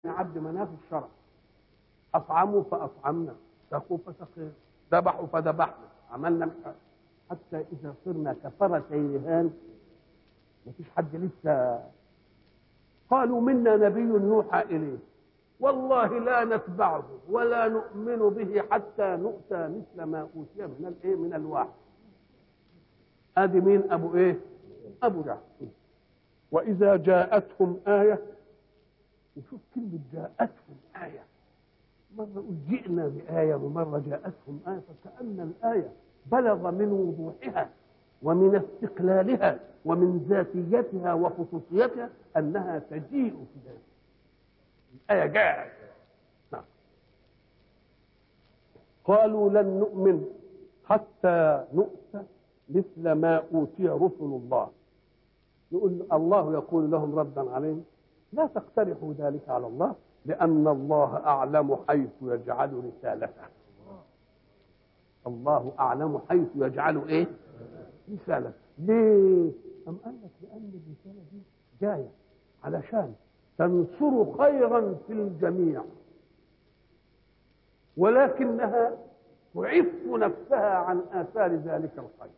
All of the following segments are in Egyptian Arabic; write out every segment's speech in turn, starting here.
عبد مناف الشرع اطعموا فاطعمنا سقوا فسقينا ذبحوا فذبحنا عملنا مش عارف. حتى اذا صرنا كفرتي رهان مفيش حد لسه قالوا منا نبي يوحى اليه والله لا نتبعه ولا نؤمن به حتى نؤتى مثل ما اوتي من الايه من الواحد ادي مين ابو ايه ابو جهل واذا جاءتهم ايه وشوف كلمه جاءتهم ايه مره يقول جئنا بايه ومره جاءتهم ايه فكان الايه بلغ من وضوحها ومن استقلالها ومن ذاتيتها وخصوصيتها انها تجيء في ذلك الآية جاءت نعم. قالوا لن نؤمن حتى نؤتى مثل ما أوتي رسل الله يقول الله يقول لهم ردا عليهم لا تقترحوا ذلك على الله لأن الله أعلم حيث يجعل رسالته الله أعلم حيث يجعل إيه رسالته ليه أم قال لك لأن الرسالة دي جاية علشان تنصر خيرا في الجميع ولكنها تعف نفسها عن آثار ذلك الخير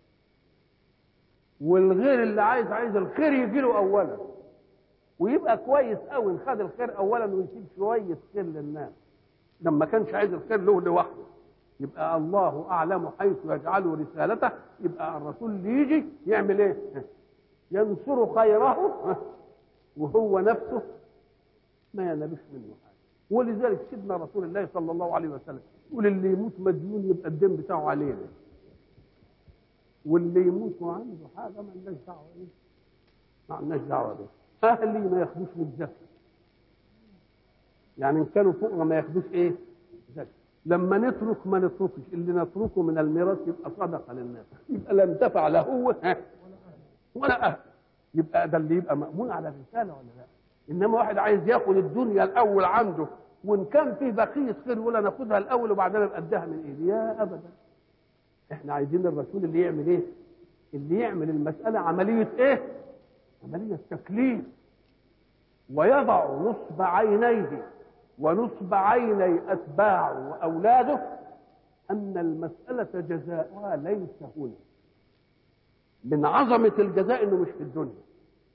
والغير اللي عايز عايز الخير يجي له أولا ويبقى كويس قوي ان خد الخير أولا ويسيب شوية خير للناس لما كانش عايز الخير له لوحده يبقى الله أعلم حيث يجعل رسالته يبقى الرسول اللي يجي يعمل إيه؟ ينصر خيره وهو نفسه ما ينبش منه حاجه ولذلك سيدنا رسول الله صلى الله عليه وسلم يقول اللي يموت مديون يبقى الدين بتاعه علينا واللي يموت وعنده حاجه ما لناش دعوه ايه ما لناش دعوه به اهلي ما ياخدوش من الزكاه يعني ان كانوا فقراء ما ياخدوش ايه زكاه لما نترك ما نتركش اللي نتركه من الميراث يبقى صدقه للناس يبقى لا انتفع لا هو ولا اهل يبقى ده اللي يبقى مأمون على الرسالة ولا لا إنما واحد عايز ياخد الدنيا الأول عنده وإن كان فيه بقية خير ولا ناخدها الأول وبعدين نبقى ادها من إيه يا أبدا إحنا عايزين الرسول اللي يعمل إيه اللي يعمل المسألة عملية إيه عملية تكليف ويضع نصب عينيه ونصب عيني أتباعه وأولاده أن المسألة جزاؤها ليس هنا من عظمة الجزاء انه مش في الدنيا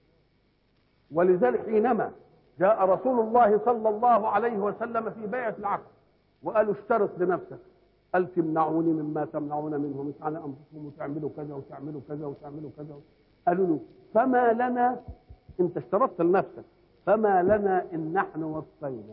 ولذلك حينما جاء رسول الله صلى الله عليه وسلم في بيعة العقد وقالوا اشترط لنفسك قال تمنعوني مما تمنعون منه مش على انفسكم وتعملوا كذا وتعملوا كذا وتعملوا كذا قالوا له فما لنا انت اشترطت لنفسك فما لنا ان نحن وصينا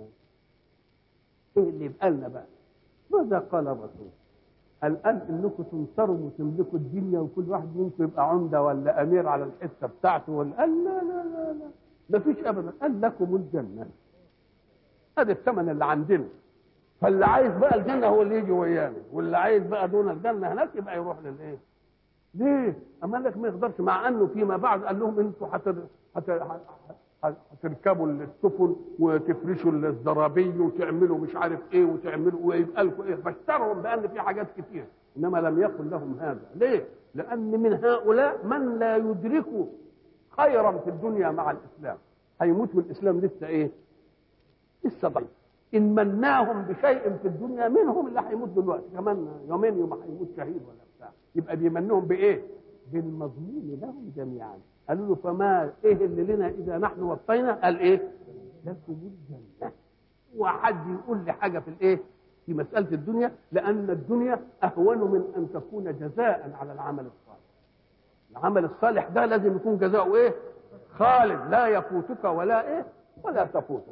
ايه اللي يبقى لنا بقى ماذا قال الرسول الآن إنكم تنصروا وتملكوا الدنيا وكل واحد منكم يبقى عمدة ولا أمير على الحصة بتاعته ولا قال لا لا لا لا ما فيش أبدا قال لكم الجنة هذا الثمن اللي عندنا فاللي عايز بقى الجنة هو اللي يجي ويانا واللي عايز بقى دون الجنة هناك يبقى يروح للإيه؟ ليه؟ أما لك ما يقدرش مع أنه فيما بعد قال لهم أنتوا حتر... حتر... هتركبوا السفن وتفرشوا الزرابي وتعملوا مش عارف ايه وتعملوا ويبقى لكم ايه بشرهم بان في حاجات كتير انما لم يقل لهم هذا ليه؟ لان من هؤلاء من لا يدرك خيرا في الدنيا مع الاسلام هيموت والاسلام لسه ايه؟ لسه ضعيف ان مناهم بشيء في الدنيا منهم اللي هيموت دلوقتي كمان يومين يوم هيموت شهيد ولا بتاع يبقى بيمنهم بايه؟ بالمضمون لهم جميعا قالوا له فما ايه اللي لنا اذا نحن وفينا قال ايه لكم الجنه وحد يقول لي حاجه في الايه في مساله الدنيا لان الدنيا اهون من ان تكون جزاء على العمل الصالح العمل الصالح ده لازم يكون جزاؤه ايه خالد لا يفوتك ولا ايه ولا تفوتك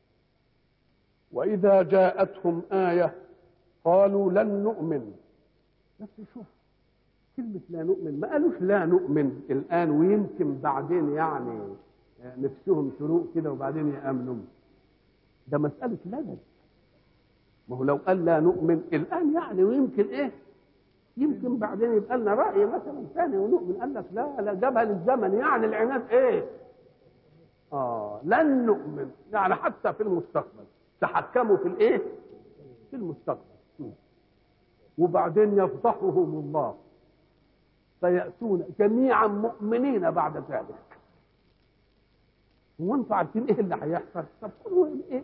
واذا جاءتهم ايه قالوا لن نؤمن بس شوف كلمة لا نؤمن ما قالوش لا نؤمن الآن ويمكن بعدين يعني نفسهم شروق كده وبعدين يأمنوا ده مسألة لدد ما هو لو قال لا نؤمن الآن يعني ويمكن إيه يمكن بعدين يبقى لنا رأي مثلا ثاني ونؤمن قال لك لا لا جابها للزمن يعني العناد إيه آه لن نؤمن يعني حتى في المستقبل تحكموا في الإيه في المستقبل وبعدين يفضحهم الله فيأتون جميعا مؤمنين بعد ذلك هو انتوا عارفين ايه اللي هيحصل طب كله ايه